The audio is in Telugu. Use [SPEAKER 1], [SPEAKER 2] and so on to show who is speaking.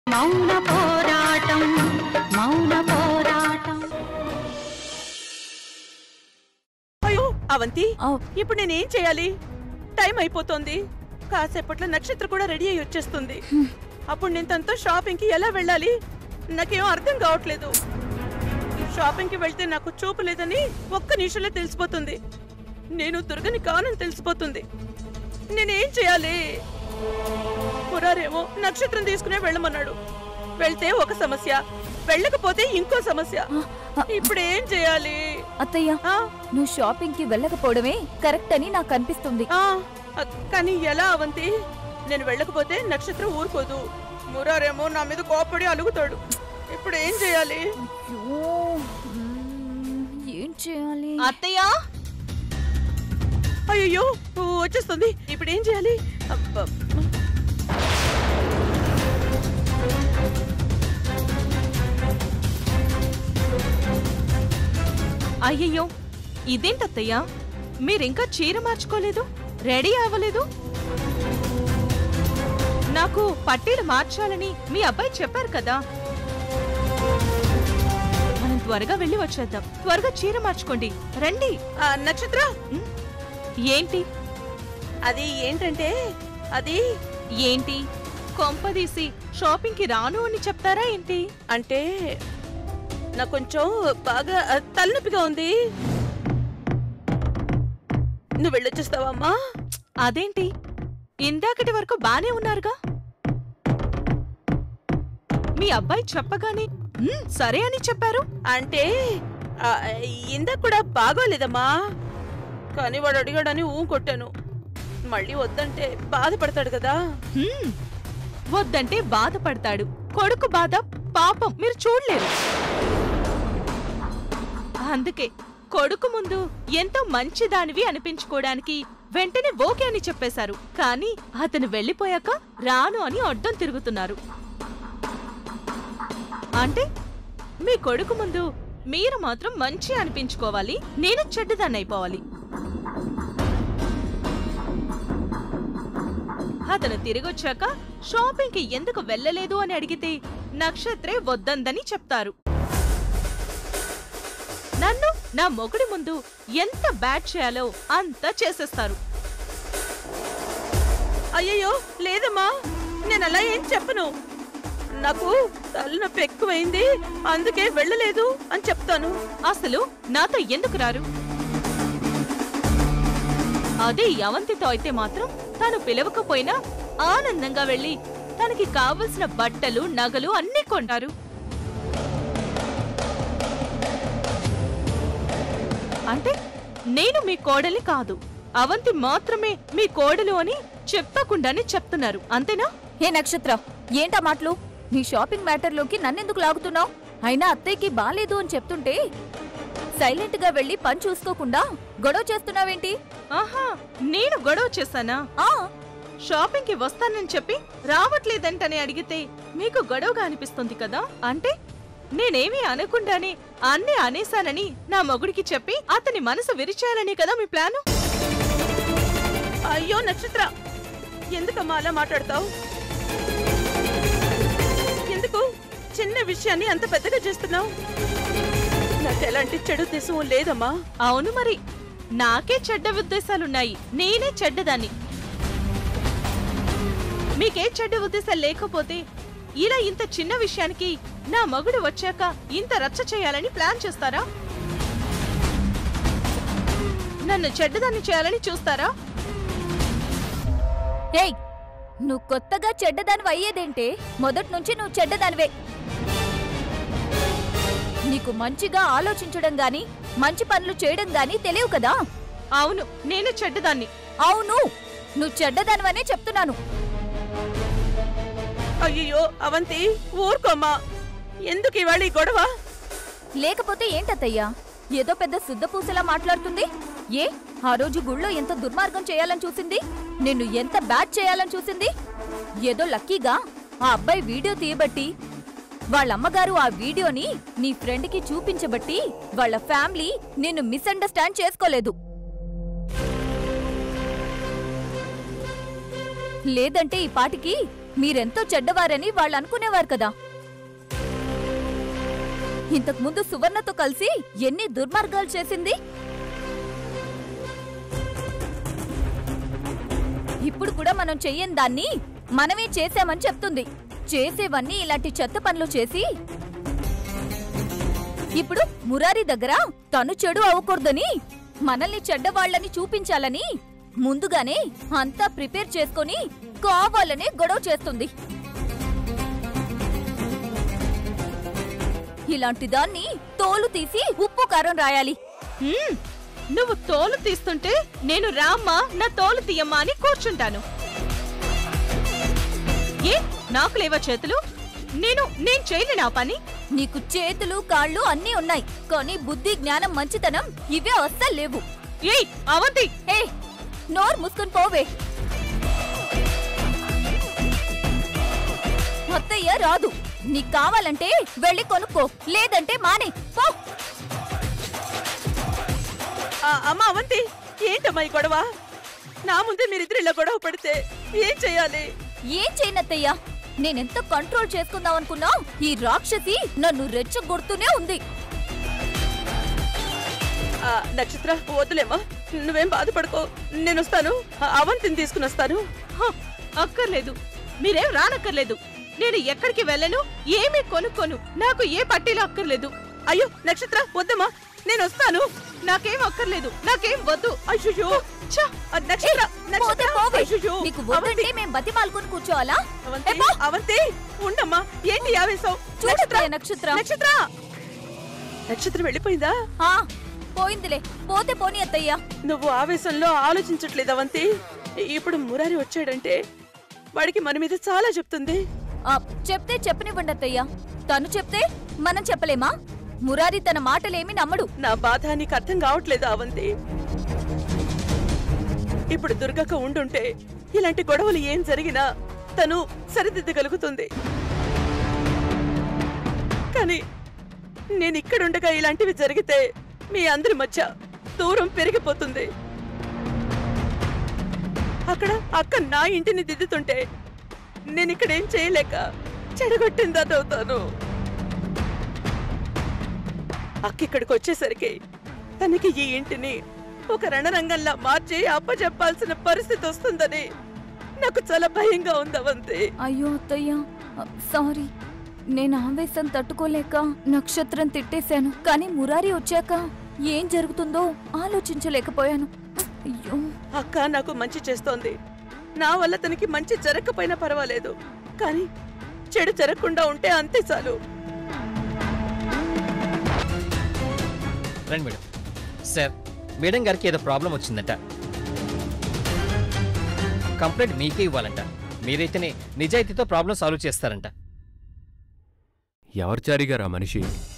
[SPEAKER 1] మౌన పోరాటం మౌన పోరాటం
[SPEAKER 2] అయ్యో అవంతి
[SPEAKER 3] ఆ,
[SPEAKER 2] ఇప్పుడు నేనేం చేయాలి టైం అయిపోతోంది కాసేపట్లో నక్షత్ర కూడా రెడీ అయ్యి వచ్చేస్తుంది అప్పుడు నేను తనతో షాపింగ్ కి ఎలా వెళ్ళాలి నాకేం అర్థం కావట్లేదు షాపింగ్ కి వెళ్తే నాకు చూపు లేదని ఒక్క నిమిషంలో తెలిసిపోతుంది నేను దుర్గని కానని తెలిసిపోతుంది నేనేం చేయాలి మురారేమో నక్షత్రం తీసుకునే వెళ్ళమన్నాడు వెళ్తే ఒక సమస్య వెళ్ళకపోతే ఇంకో సమస్య ఇప్పుడు ఏం చేయాలి
[SPEAKER 3] అత్తయ్య
[SPEAKER 2] ఆ
[SPEAKER 3] నువ్వు షాపింగ్ కి వెళ్ళకపోవడమే కరెక్ట్ అని నాకు అనిపిస్తుంది
[SPEAKER 2] ఆ, అ- కానీ ఎలా అవంతి నేను వెళ్ళకపోతే నక్షత్రం ఊరుకోదు మురారేమో నా మీద కోపడి అలుగుతాడు ఇప్పుడు ఏం చేయాలి
[SPEAKER 3] అయ్యో, మ్మ్, ఏం చేయాలి
[SPEAKER 4] అత్తయ్య
[SPEAKER 2] అయ్యో వచ్చేస్తుంది ఇప్పుడు ఏం చేయాలి అబ్బ.
[SPEAKER 4] అయ్యయ్యో ఇదేంటత్తయ్య మీరింకా చీర మార్చుకోలేదు రెడీ అవ్వలేదు నాకు పట్టీలు మార్చాలని మీ అబ్బాయి చెప్పారు కదా మనం త్వరగా వెళ్ళి వచ్చేద్దాం త్వరగా చీర మార్చుకోండి రండి
[SPEAKER 2] ఆ, నక్షత్ర
[SPEAKER 4] ఉమ్, ఏంటి
[SPEAKER 2] అది ఏంటంటే అది
[SPEAKER 4] ఏంటి కొంపదీసి షాపింగ్ కి రాను అని చెప్తారా ఏంటి
[SPEAKER 2] అంటే నాకు కొంచెం బాగా ఆ, తలనొప్పిగా ఉంది నువ్వు వెళ్ళొచ్చేస్తావమ్మా
[SPEAKER 4] అదేంటి ఇందాకటి వరకు బానే ఉన్నారుగా మీ అబ్బాయి చెప్పగానే "ఉమ్, సరే అని చెప్పారు
[SPEAKER 2] అంటే ఆ, ఇందాక కూడా బాగోలేదమ్మా కానీ వాడు అడిగాడని ఊ కొట్టాను మళ్ళీ వద్దంటే బాధపడతాడు కదా
[SPEAKER 4] "హ్మ్, వద్దంటే బాధపడతాడు కొడుకు బాధ పాపం మీరు చూడలేరు అందుకే కొడుకు ముందు ఎంతో మంచిదానివి అనిపించుకోవడానికి వెంటనే ఓకే అని చెప్పేశారు కానీ అతను వెళ్ళిపోయాక రాను అని అడ్డం తిరుగుతున్నారు అంటే మీ కొడుకు ముందు మీరు మాత్రం మంచి అనిపించుకోవాలి నేను చెడ్డదాన్ని అయిపోవాలి అతను తిరిగొచ్చాక షాపింగ్ కి ఎందుకు వెళ్ళలేదు అని అడిగితే నక్షత్రే వద్దందని చెప్తారు నన్ను నా మొగుడి ముందు ఎంత బ్యాట్ చేయాలో అంత చేసేస్తారు
[SPEAKER 2] అయ్యయ్యో లేదమ్మా నేను అలా ఏం చెప్పను నాకు తలనొప్పి ఎక్కువైంది అందుకే వెళ్ళలేదు అని చెప్తాను
[SPEAKER 4] అసలు నాతో ఎందుకు రారు అదే యవంతితో అయితే మాత్రం తను పిలవకపోయినా ఆనందంగా వెళ్ళి తనకి కావలసిన బట్టలు నగలు అన్నీ కొంటారు అంటే నేను మీ కోడలి కాదు అవంతి మాత్రమే మీ కోడలు అని చెప్పకుండానే చెప్తున్నారు అంతేనా
[SPEAKER 3] హే నక్షత్ర ఏంటా మాటలు నీ షాపింగ్ మ్యాటర్లోకి నన్నెందుకు లాగుతున్నావు అయినా అత్తయ్యకి బాలేదు అని చెప్తుంటే సైలెంట్ గా వెళ్ళి పని చూసుకోకుండా గొడవ చేస్తున్నావేంటి
[SPEAKER 4] ఆహా నేను గొడవ చేశానా
[SPEAKER 3] ఆ
[SPEAKER 4] షాపింగ్ కి వస్తానని చెప్పి రావట్లేదంటని అడిగితే మీకు గొడవగా అనిపిస్తుంది కదా అంటే నేనేమీ అనకుండానే అన్నీ అనేశానని నా మొగుడికి చెప్పి అతని మనసు విరిచేయాలని కదా మీ ప్లాను
[SPEAKER 2] అయ్యో నక్షత్ర ఎందుకమ్మా అలా మాట్లాడతావు ఎందుకు చిన్న విషయాన్ని అంత పెద్దగా చేస్తున్నావు నాకు ఎలాంటి చెడు ఉద్దేశం లేదమ్మా
[SPEAKER 4] అవును మరి నాకే చెడ్డ ఉద్దేశాలున్నాయి నేనే చెడ్డదాన్ని మీకే చెడ్డ ఉద్దేశాలు లేకపోతే ఇలా ఇంత చిన్న విషయానికి నా మగుడు వచ్చాక ఇంత రచ్చ చేయాలని ప్లాన్ చేస్తారా నన్ను చెడ్డదాన్ని చేయాలని చూస్తారా
[SPEAKER 3] ఏయ్ నువ్వు కొత్తగా చెడ్డదానివి అయ్యేదేంటే మొదటి నుంచి నువ్వు చెడ్డదానివే నీకు మంచిగా ఆలోచించడం గాని మంచి పనులు చేయడం గాని తెలియవు కదా
[SPEAKER 4] అవును నేను చెడ్డదాన్ని
[SPEAKER 3] అవును నువ్వు చెడ్డదానివనే చెప్తున్నాను
[SPEAKER 2] అయ్యో అవంతి ఊరుకోమ్మా ఎందుకు ఇవాళ ఈ గొడవ
[SPEAKER 3] లేకపోతే ఏంటత్తయ్యా ఏదో పెద్ద శుద్ధపూసలా మాట్లాడుతుంది ఏ ఆ రోజు గుళ్ళో ఎంత దుర్మార్గం చేయాలని చూసింది నిన్ను ఎంత బ్యాడ్ చేయాలని చూసింది ఏదో లక్కీగా ఆ అబ్బాయి వీడియో తీయబట్టి వాళ్ళమ్మగారు ఆ వీడియోని నీ ఫ్రెండ్కి చూపించబట్టి వాళ్ళ ఫ్యామిలీ నిన్ను మిస్అండర్స్టాండ్ చేసుకోలేదు లేదంటే ఈ పాటికి మీరెంతో చెడ్డవారని వాళ్ళు అనుకునేవారు కదా ఇంతకు ముందు సువర్ణతో కలిసి ఎన్ని దుర్మార్గాలు చేసింది ఇప్పుడు కూడా మనం చెయ్యని దాన్ని మనమే చేశామని చెప్తుంది చేసేవన్నీ ఇలాంటి చెత్త పనులు చేసి ఇప్పుడు మురారి దగ్గర తను చెడు అవ్వకూడదని మనల్ని చెడ్డవాళ్ళని చూపించాలని ముందుగానే అంతా ప్రిపేర్ చేసుకొని కావాలనే గొడవ చేస్తుంది ఇలాంటి దాన్ని తోలు తీసి ఉప్పు కారం రాయాలి
[SPEAKER 4] హ్మ్, నువ్వు తోలు తీస్తుంటే నేను రామ్మా నా తోలు తీయమ్మా అని కూర్చుంటాను ఏ నాకు లేవా చేతులు నేను నేను చేయలేనా ఆ పని
[SPEAKER 3] నీకు చేతులు కాళ్ళు అన్నీ ఉన్నాయి కానీ బుద్ధి జ్ఞానం మంచితనం ఇవే అస్సలు లేవు
[SPEAKER 4] ఏయ్ అవంతి
[SPEAKER 3] ఏ నోరు మూసుకొని పోవే అత్తయ్య రాదు నీకు కావాలంటే వెళ్ళి కొనుక్కో లేదంటే మానే పో
[SPEAKER 2] ఆ, అమ్మ అవంతి ఏంటమ్మా ఈ గొడవ నా ముందే మీరిద్దరు ఇలా గొడవ పడితే ఏం చెయ్యాలి
[SPEAKER 3] ఏం చేయనత్తయ్యా నేనెంత కంట్రోల్ చేసుకుందాం అనుకున్నా ఈ రాక్షసి నన్ను రెచ్చగొడుతూనే ఉంది
[SPEAKER 2] ఆ, నక్షత్ర వద్దులేమ్మా నువ్వేం బాధపడుకో నేను వస్తాను ఆ, అవంతిని తీసుకుని వస్తాను
[SPEAKER 4] హ, అక్కర్లేదు మీరేం రానక్కర్లేదు నేను ఎక్కడికి వెళ్ళను ఏమీ కొనుక్కోను నాకు ఏ పట్టీలు అక్కర్లేదు
[SPEAKER 2] అయ్యో నక్షత్ర వద్దమ్మా నేను వస్తాను
[SPEAKER 4] నాకేం అక్కర్లేదు నాకేం వద్దు
[SPEAKER 2] అయ్యో
[SPEAKER 4] ఛ!
[SPEAKER 2] నక్షత్ర
[SPEAKER 3] పోతే
[SPEAKER 2] నక్షత్ర
[SPEAKER 3] పోవే.
[SPEAKER 2] అయ్యయ్యో,
[SPEAKER 3] నీకు
[SPEAKER 2] అవంతి,
[SPEAKER 3] వద్దంటే మేం బతిమాలుకొని కూర్చోవాలా
[SPEAKER 2] అవంతి,
[SPEAKER 3] ఏ పో.
[SPEAKER 2] అవంతి ఉండమ్మా ఏంటి ఆవేశం
[SPEAKER 3] చూడత్తయ్య నక్షత్ర
[SPEAKER 2] నక్షత్ర నక్షత్రం వెళ్ళిపోయిందా
[SPEAKER 3] ఆ, పోయిందిలే పోతే పోనీ అత్తయ్యా
[SPEAKER 2] నువ్వు ఆవేశంలో ఆలోచించట్లేదు అవంతి ఇప్పుడు మురారి వచ్చాడంటే వాడికి మన మీద చాలా చెప్తుంది
[SPEAKER 3] ఆ, చెప్తే చెప్పనివ్వండి అత్తయ్యా తను చెప్తే మనం చెప్పలేమా మురారి తన మాటలేమి నమ్మడు
[SPEAKER 2] నా బాధ నీకు అర్థం కావట్లేదు అవంతి ఇప్పుడు దుర్గక్క ఉండుంటే ఇలాంటి గొడవలు ఏం జరిగినా తను సరిదిద్దగలుగుతుంది కానీ నేను ఇక్కడుండగా ఇలాంటివి జరిగితే మీ అందరి మధ్య దూరం పెరిగిపోతుంది అక్కడ అక్క నా ఇంటిని దిద్దుతుంటే నేను ఇక్కడ ఏం చేయలేక చెడగొట్టిందవుతాను అక్క ఇక్కడికి వచ్చేసరికి తనకి ఈ ఇంటిని ఒక రణరంగంలా మార్చి అప్పచెప్పాల్సిన పరిస్థితి వస్తుందని నాకు చాలా భయంగా ఉంది అవంతి
[SPEAKER 3] అయ్యో అత్తయ్యా సారీ నేను ఆవేశం తట్టుకోలేక నక్షత్రం తిట్టేశాను కానీ మురారి వచ్చాక ఏం జరుగుతుందో ఆలోచించలేకపోయాను అయ్యో
[SPEAKER 2] అక్క నాకు మంచి చేస్తోంది నా వల్ల తనకి మంచి జరగకపోయినా పర్వాలేదు కానీ చెడు జరగకుండా ఉంటే అంతే చాలు
[SPEAKER 5] రండి మేడం సార్ మేడం గారికి ఏదో ప్రాబ్లం వచ్చిందంట కంప్లైంట్ మీకే ఇవ్వాలంట మీరైతేనే నిజాయితీతో ప్రాబ్లం సాల్వ్ చేస్తారంట
[SPEAKER 6] ఎవరు చారిగారు ఆ మనిషి